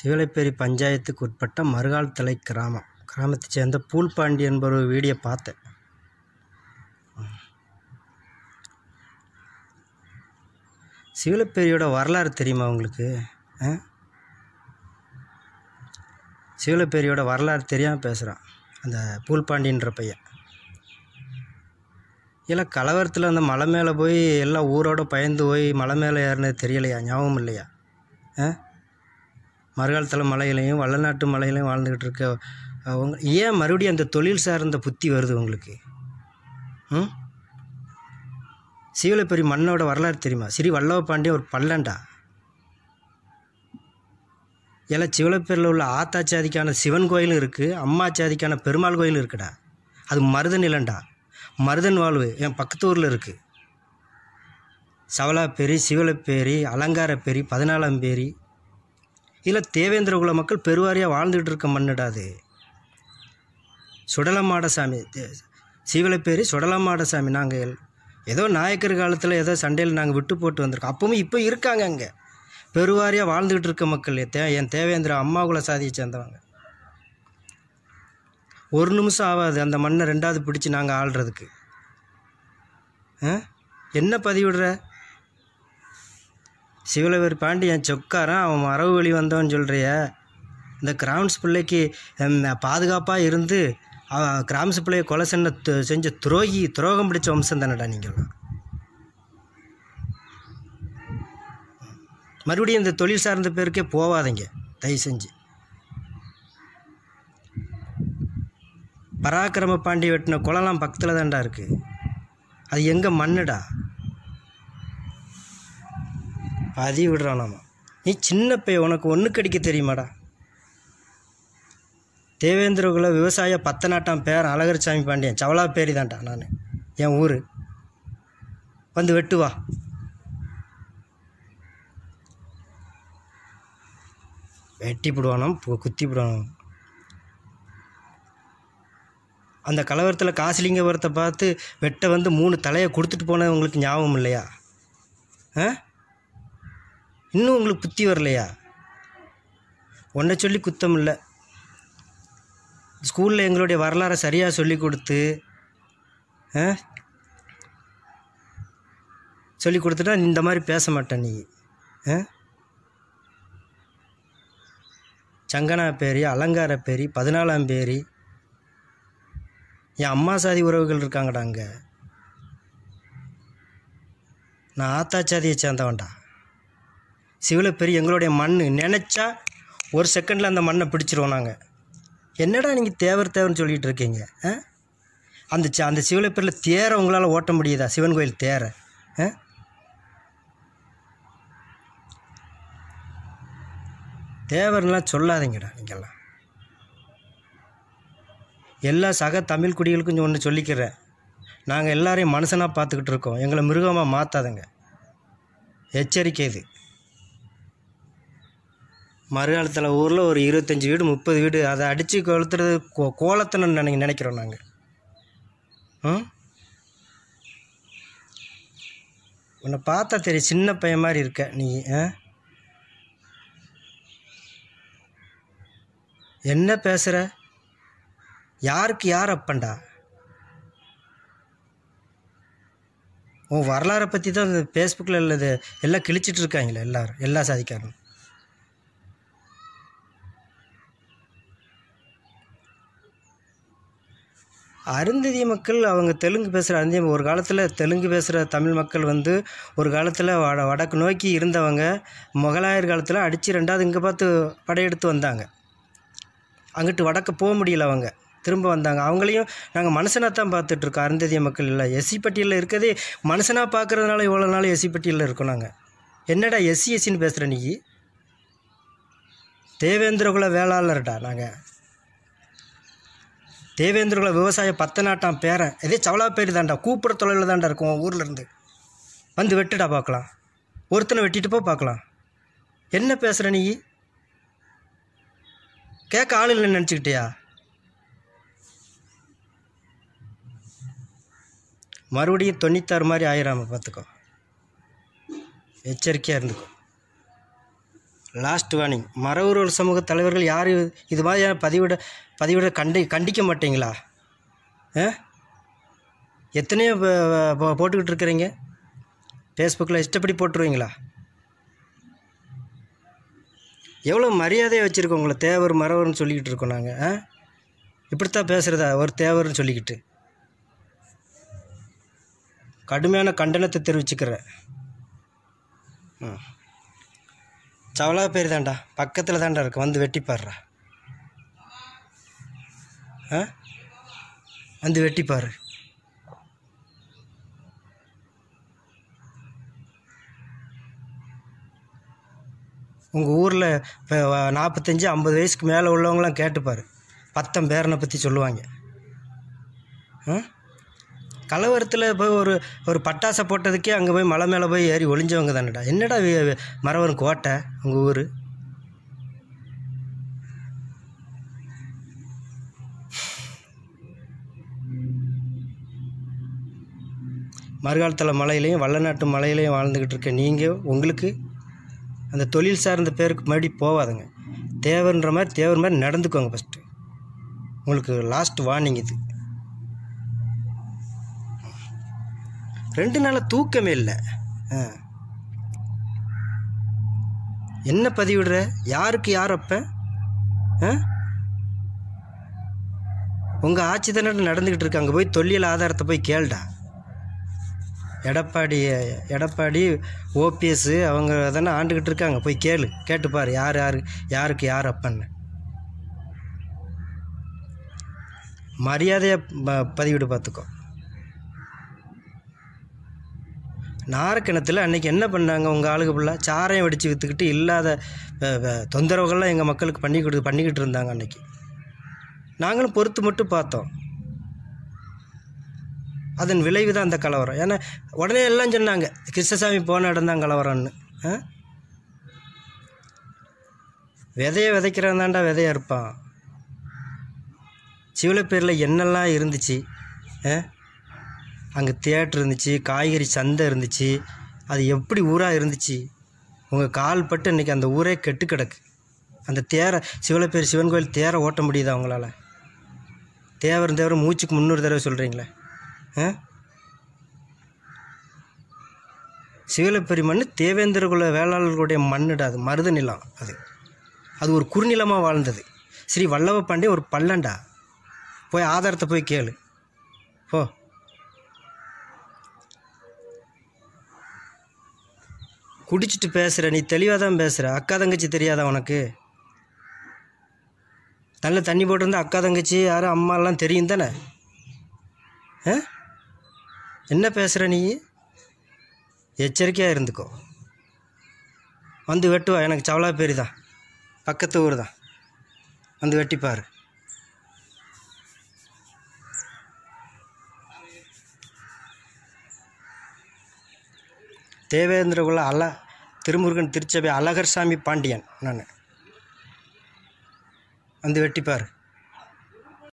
சிவலைப்பேரி பஞ்சாயத்துக்கு உட்பட்ட மறுகால்தலை கிராமம் கிராமத்தைச் சேர்ந்த பூல்பாண்டி என்பவர் ஒரு வீடியோ பார்த்தேன் சிவலைப்பேரியோட வரலாறு தெரியுமா உங்களுக்கு ஆ சிவலைப்பேரியோட வரலாறு தெரியாமல் பேசுகிறான் அந்த பூல்பாண்டின்ற பையன் இல்லை கலவரத்தில் அந்த மலை மேலே போய் எல்லாம் ஊரோட பயந்து போய் மலை மேலே ஏறினது தெரியலையா ஞாபகம் இல்லையா ஆ மறுகாலத்தில் மலையிலையும் வள்ளநாட்டு மலையிலையும் வாழ்ந்துக்கிட்டு இருக்க அவங்க ஏன் மறுபடியும் அந்த தொழில் சார்ந்த புத்தி வருது உங்களுக்கு ம் சீவலப்பெரி மண்ணோட வரலாறு தெரியுமா ஸ்ரீ வல்லவ பாண்டியன் ஒரு பல்லண்டா ஏன்னா சிவலப்பேரில் உள்ள ஆத்தாச்சாதிக்கான சிவன் கோயிலும் இருக்குது அம்மாச்சாதிக்கான பெருமாள் கோயிலும் இருக்குடா அது மருதன் இல்லைண்டா மருதன் வாழ்வு என் பக்கத்து ஊரில் இருக்குது சவலாப்பேரி சிவலப்பேரி அலங்காரப்பேரி பதினாலாம் பேரி இதில் தேவேந்திர குல மக்கள் பெருவாரியாக வாழ்ந்துகிட்டு இருக்க மண்ணுடா அது சுடலமாடசாமி சீவலப்பேரி சுடலமாடசாமி நாங்கள் ஏதோ நாயக்கர் காலத்தில் ஏதோ சண்டையில் நாங்கள் விட்டு போட்டு வந்திருக்கோம் அப்பவும் இப்போ இருக்காங்க அங்கே பெருவாரியாக வாழ்ந்துக்கிட்டு இருக்க மக்கள் தே என் தேவேந்திர அம்மா குல சாதியை சேர்ந்தவங்க ஒரு நிமிஷம் ஆகாது அந்த மண்ணை ரெண்டாவது பிடிச்சி நாங்கள் ஆள்றதுக்கு ஆ என்ன பதிவிடுற சிவலவர் பாண்டியன் சொக்காரன் அவன் மரபு வழி வந்தவன் சொல்கிறிய இந்த கிராம்ஸ் பிள்ளைக்கு பாதுகாப்பாக இருந்து அவன் கிராம்ஸ் பிள்ளையை கொலை சென்ன து- செஞ்ச துரோகி துரோகம் பிடிச்ச வம்சம் தானடா நீங்கள் மறுபடியும் இந்த தொழில் சார்ந்த பேருக்கே போவாதீங்க தயவு செஞ்சு பராக்கிரம பாண்டி வெட்டின குளம்லாம் பக்கத்தில் தான்டா இருக்குது அது எங்கே மண்ணுடா பதிவு விடுறான் நாம நீ சின்ன பையன் உனக்கு ஒன்று கடிக்க தெரியுமாடா தேவேந்திரகுல விவசாய பத்தநாட்டாம் பேர் அழகர்சாமி பாண்டியன் சவலாப்பேரி தான்டா நான் என் ஊர் வந்து வெட்டு வா வெட்டி விடுவானாம் பு- குத்தி விடுவானாம் அந்த கலவரத்தில் காசிலிங்கபுரத்தை பார்த்து வெட்ட வந்து மூணு தலையை கொடுத்துட்டு போனது உங்களுக்கு ஞாபகம் இல்லையா ஆ இன்னும் உங்களுக்கு புத்தி வரலையா உன்னை சொல்லி குத்தம் இல்லை ஸ்கூலில் எங்களுடைய வரலாறை சரியாக சொல்லி கொடுத்து ஆ சொல்லி கொடுத்துட்டா இந்த மாதிரி பேச மாட்டேன் நீ ஆ சங்கனா பேரி அலங்கார பேரி பதினாலாம் பேரி என் அம்மா சாதி உறவுகள் இருக்காங்கடா அங்கே நான் ஆத்தாச்சாதியை சேர்ந்தவன்டா சிவலப்பெரி எங்களுடைய மண் நினச்சா ஒரு செகண்டில் அந்த மண்ணை பிடிச்சிருவோம் நாங்கள் என்னடா நீங்கள் தேவர் தேவர்னு சொல்லிகிட்டு இருக்கீங்க ஆ அந்த ச- அந்த சிவலப்பேரில் தேரை உங்களால் ஓட்ட முடியுதா சிவன் கோயில் தேரை ஆ தேவர்லாம் சொல்லாதீங்கடா நீங்கள்லாம் எல்லா சக தமிழ் குடிகளுக்கும் ஒன்று சொல்லிக்கிறேன் நாங்கள் எல்லாரையும் மனுஷனாக பார்த்துக்கிட்டு இருக்கோம் எங்களை மிருகமாக மாற்றாதுங்க எச்சரிக்கை இது மறுகாலத்தில் ஊரில் ஒரு இருபத்தஞ்சி வீடு முப்பது வீடு அதை அடித்து கொளுத்துறது கோ கோலத்தனன்னு நினை நினைக்கிறோம் நாங்கள் ம் உன்னை பார்த்தா தெரியும் சின்ன பையன் மாதிரி இருக்க நீ ஆ என்ன பேசுகிற யாருக்கு யார் அப்பன்டா உன் வரலாறை பற்றி தான் இந்த ஃபேஸ்புக்கில் உள்ளது எல்லாம் கிழிச்சிட்டு இருக்காங்களே எல்லாரும் எல்லா சாதிக்காரனும் அருந்ததிய மக்கள் அவங்க தெலுங்கு பேசுகிற அருந்திய ஒரு காலத்தில் தெலுங்கு பேசுகிற தமிழ் மக்கள் வந்து ஒரு காலத்தில் வட வடக்கு நோக்கி இருந்தவங்க முகலாயர் காலத்தில் அடித்து ரெண்டாவது இங்கே பார்த்து படையெடுத்து வந்தாங்க அங்கிட்டு வடக்க போக முடியல அவங்க திரும்ப வந்தாங்க அவங்களையும் நாங்கள் மனுஷனாக தான் பார்த்துட்ருக்கோம் அருந்ததிய மக்கள் இல்லை எஸ்சி பட்டியலில் இருக்கதே மனுஷனாக பார்க்குறதுனால இவ்வளோ நாள் எஸ்சி பட்டியலில் இருக்கோம் நாங்கள் என்னடா எஸ்சி எஸ்சின்னு பேசுகிற நீ தேவேந்திரகுல வேளாளர்டா நாங்கள் தேவேந்திரகுல விவசாய பத்த நாட்டாம் பேரன் இதே சவலாப்பேரி தான்டா கூப்பிட்ற தொழிலில் தான்டா இருக்கும் உன் ஊர்ல இருந்து வந்து வெட்டுடா பார்க்கலாம் ஒருத்தனை வெட்டிட்டு போ பார்க்கலாம் என்ன பேசுகிற நீ கேட்க ஆள் இல்லைன்னு நினச்சிக்கிட்டியா மறுபடியும் தொண்ணூத்தாறு மாதிரி ஆயிராம பார்த்துக்கோ எச்சரிக்கையாக இருந்துக்கோ லாஸ்ட் வார்னிங் மரபுரிமை சமூக தலைவர்கள் யார் இது மாதிரியான பதிவிட பதிவிட கண்டி கண்டிக்க மாட்டீங்களா ஆ எத்தனையோ ப- ப- போட்டுக்கிட்டு இருக்கிறீங்க ஃபேஸ்புக்கில் இஷ்டப்படி போட்டுருவீங்களா எவ்வளோ மரியாதையை வச்சுருக்கோம் உங்களை தேவர் மறவர்னு சொல்லிக்கிட்டு இருக்கோம் நாங்கள் ஆ இப்படித்தான் பேசுகிறதா ஒரு தேவர்னு சொல்லிக்கிட்டு கடுமையான கண்டனத்தை தெரிவிச்சுக்கிறேன் ம் சவலா பேர் தான்டா பக்கத்தில் தான்டா இருக்கு வந்து வெட்டி பாருடா ஆ வந்து வெட்டி பாரு உங்கள் ஊரில் இப்போ நாற்பத்தஞ்சு ஐம்பது வயசுக்கு மேலே உள்ளவங்களாம் கேட்டுப்பார் பத்தம் பேரனை பற்றி சொல்லுவாங்க ஆ கலவரத்தில் போய் ஒரு ஒரு பட்டாசை போட்டதுக்கே அங்கே போய் மலை மேலே போய் ஏறி ஒளிஞ்சவங்க தானடா என்னடா வி- வி- மரவன் கோட்டை உங்கள் ஊர் மறுகாலத்தில் மலையிலையும் வல்லநாட்டு மலையிலையும் வாழ்ந்துக்கிட்டு இருக்க நீங்கள் உங்களுக்கு அந்த தொழில் சார்ந்த பேருக்கு மறுபடி போகாதுங்க தேவன்ற மாதிரி தேவர் மாதிரி நடந்துக்கோங்க ஃபஸ்ட்டு உங்களுக்கு லாஸ்ட் வார்னிங் இது ரெண்டு நாளாக தூக்கமே இல்லை ஆ. என்ன பதிவிடுற யாருக்கு யார் அப்போ ஆ உங்கள் ஆட்சி தானே நடந்துக்கிட்டு இருக்கு அங்கே போய் தொல்லியல் ஆதாரத்தை போய் கேளுடா எடப்பாடி எடப்பாடி ஓபிஎஸ் அவங்க தானே ஆண்டுக்கிட்டு இருக்காங்க போய் கேளு கேட்டுப்பார் யார் யார் யாருக்கு யார் அப்பன்னு மரியாதையை ப- பதிவிடு பார்த்துக்கோ நாரக்கிணத்துல அன்றைக்கி என்ன பண்ணாங்க உங்கள் ஆளுக ஃபுல்லாக சாரையும் வெடித்து விற்றுக்கிட்டு இல்லாத அஹ், அஹ், தொந்தரவுகள்லாம் எங்கள் மக்களுக்கு பண்ணி கொடு பண்ணிக்கிட்டு இருந்தாங்க அன்றைக்கி நாங்களும் பொறுத்து மட்டும் பார்த்தோம் அதன் விளைவு தான் அந்த கலவரம் ஏன்னா உடனே எல்லாம் சொன்னாங்க கிருஷ்ணசாமி போன இடம் தான் கலவரம்னு ஆ? விதைய விதைக்கிறவன் தான்டா விதையா இருப்பான் சிவலப்பேரில் என்னெல்லாம் இருந்துச்சு அங்கே தியேட்டர் இருந்துச்சு காய்கறி சந்தை இருந்துச்சு அது எப்படி ஊராக இருந்துச்சு உங்கள் கால் பட்டு இன்றைக்கி அந்த ஊரே கெட்டு கிடக்கு அந்த தேரை சிவலப்பேர் சிவன் கோயில் தேரை ஓட்ட முடியுதா அவங்களால தேவர் தேவர் மூச்சுக்கு முந்நூறு தடவை சொல்கிறீங்களே ஆ சிவலப்பெரி மண் தேவேந்திரகுல வேளாளர்களுடைய மண்ணுடா அது மருத நிலம் அது அது ஒரு குறுநிலமாக வாழ்ந்தது ஸ்ரீ வல்லவ பாண்டிய ஒரு பள்ளண்டா போய் ஆதாரத்தை போய் கேளு போ குடிச்சிட்டு பேசுகிற நீ தெளிவாக தான் பேசுகிற அக்கா தங்கச்சி தெரியாதா உனக்கு நல்ல தண்ணி போட்டிருந்தா அக்கா தங்கச்சி யாரும் அம்மாலாம் தெரியும் தானே ஆ என்ன பேசுகிற நீ எச்சரிக்கையாக இருந்துக்கோ வந்து வெட்டுவா எனக்கு சவலா பேரி தான் பக்கத்து ஊர் தான் வந்து வெட்டிப்பார் தேவேந்திரகுல அல திருமுருகன் திருச்சபை அழகர் சாமி பாண்டியன் நான் வந்து வெட்டிப்பார்